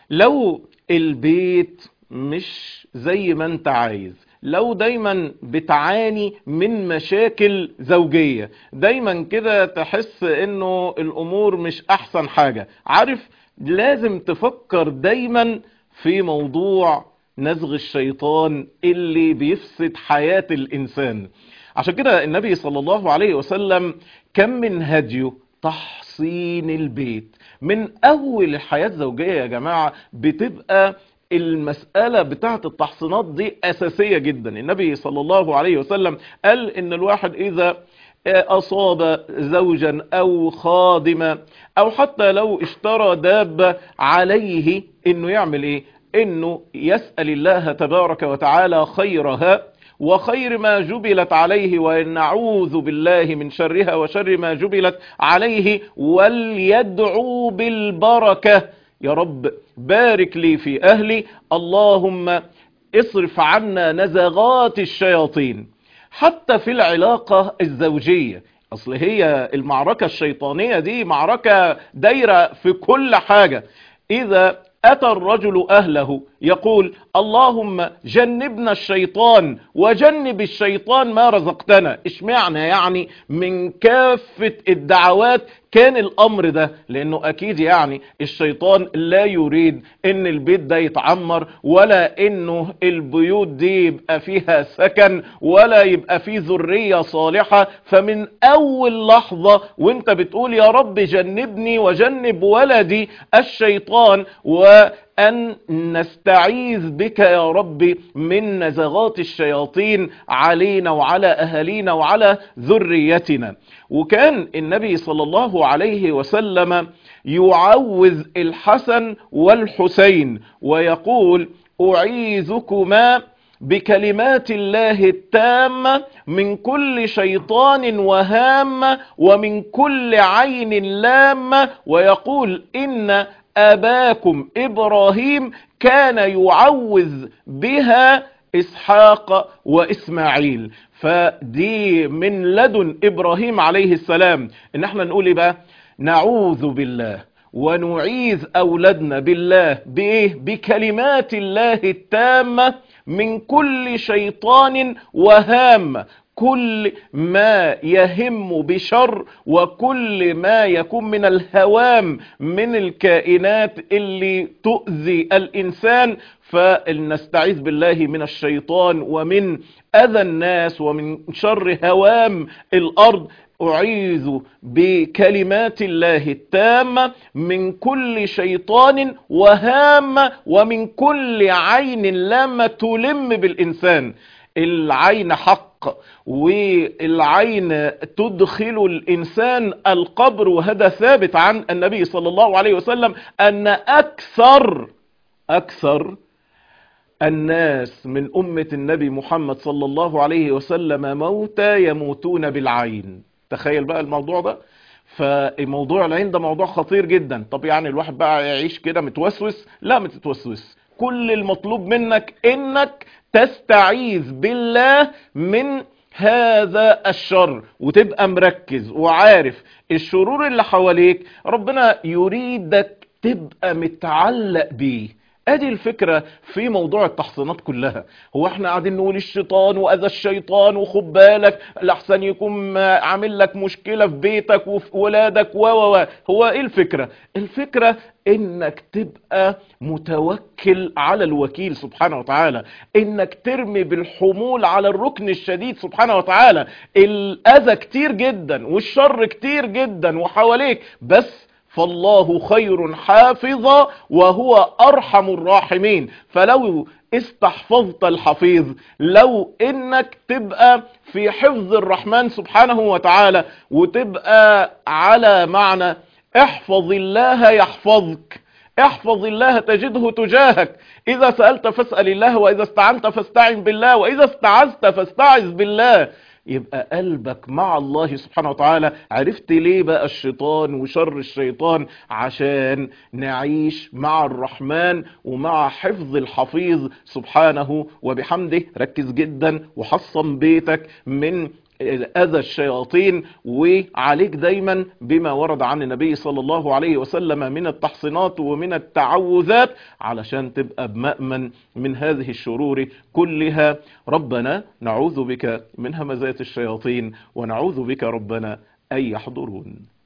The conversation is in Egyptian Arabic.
لو البيت مش زي ما انت عايز لو دايما بتعاني من مشاكل زوجية دايما كده تحس انه الامور مش احسن حاجة عارف لازم تفكر دايما في موضوع نزغ الشيطان اللي بيفسد حياة الانسان عشان كده النبي صلى الله عليه وسلم كم من هديه تحصين البيت من اول الحياة الزوجية يا جماعة بتبقى المسألة بتاعت التحصينات دي أساسية جدا النبي صلى الله عليه وسلم قال إن الواحد إذا أصاب زوجا أو خادما أو حتى لو اشترى دابة عليه إنه يعمل إيه إنه يسأل الله تبارك وتعالى خيرها وخير ما جبلت عليه ونعوذ بالله من شرها وشر ما جبلت عليه وليدعو بالبركة يا رب بارك لي في أهلي اللهم اصرف عنا نزغات الشياطين حتى في العلاقة الزوجية أصل هي المعركة الشيطانية دي معركة دايرة في كل حاجة إذا أتى الرجل أهله يقول اللهم جنبنا الشيطان وجنب الشيطان ما رزقتنا إيش معنى يعني من كافة الدعوات كان الأمر ده لأنه أكيد يعني الشيطان لا يريد أن البيت ده يتعمر ولا أنه البيوت دي يبقى فيها سكن ولا يبقى فيه ذرية صالحة فمن أول لحظة وانت بتقول يا رب جنبني وجنب ولدي الشيطان وأن نستعيذ بك يا رب من نزغات الشياطين علينا وعلى أهالينا وعلى ذريتنا وكان النبي صلى الله عليه وسلم يعوذ الحسن والحسين ويقول أعيذكما بكلمات الله التامة من كل شيطان وهامة ومن كل عين لامة ويقول إن أباكم إبراهيم كان يعوذ بها إسحاق وإسماعيل فدي من لدن إبراهيم عليه السلام إن احنا نقول إيه بقى نعوذ بالله ونعيذ أولادنا بالله بإيه بكلمات الله التامة من كل شيطان وهام كل ما يهم بشر وكل ما يكون من الهوام من الكائنات اللي تؤذي الإنسان فلنستعيذ بالله من الشيطان ومن أذى الناس ومن شر هوام الأرض أعيذ بكلمات الله التامة من كل شيطان وهامة ومن كل عين لامة تلم بالإنسان العين حق والعين تدخل الإنسان القبر وهذا ثابت عن النبي صلى الله عليه وسلم أن أكثر أكثر الناس من أمة النبي محمد صلى الله عليه وسلم موتى يموتون بالعين تخيل بقى الموضوع ده فموضوع العين ده موضوع خطير جدا طب يعني الواحد بقى يعيش كده متوسوس لا ما تتوسوس كل المطلوب منك انك تستعيذ بالله من هذا الشر وتبقى مركز وعارف الشرور اللي حواليك ربنا يريدك تبقى متعلق بيه ادي الفكرة في موضوع التحصينات كلها هو احنا قاعدين نقول الشيطان واذى الشيطان وخد بالك الاحسن يكون عامل لك مشكلة في بيتك وفي ولادك و و هو ايه الفكرة الفكرة انك تبقى متوكل على الوكيل سبحانه وتعالى انك ترمي بالحمول على الركن الشديد سبحانه وتعالى الاذى كتير جدا والشر كتير جدا وحواليك بس فالله خير حافظا وهو أرحم الراحمين فلو استحفظت الحفيظ لو انك تبقى في حفظ الرحمن سبحانه وتعالى وتبقى على معنى احفظ الله يحفظك احفظ الله تجده تجاهك اذا سألت فاسأل الله واذا استعنت فاستعن بالله واذا استعذت فاستعذ بالله يبقى قلبك مع الله سبحانه وتعالى عرفت ليه بقى الشيطان وشر الشيطان عشان نعيش مع الرحمن ومع حفظ الحفيظ سبحانه وبحمده ركز جدا وحصن بيتك من أذى الشياطين وعليك دايما بما ورد عن النبي صلى الله عليه وسلم من التحصينات ومن التعوذات علشان تبقى بمأمن من هذه الشرور كلها ربنا نعوذ بك من همزات الشياطين ونعوذ بك ربنا أن يحضرون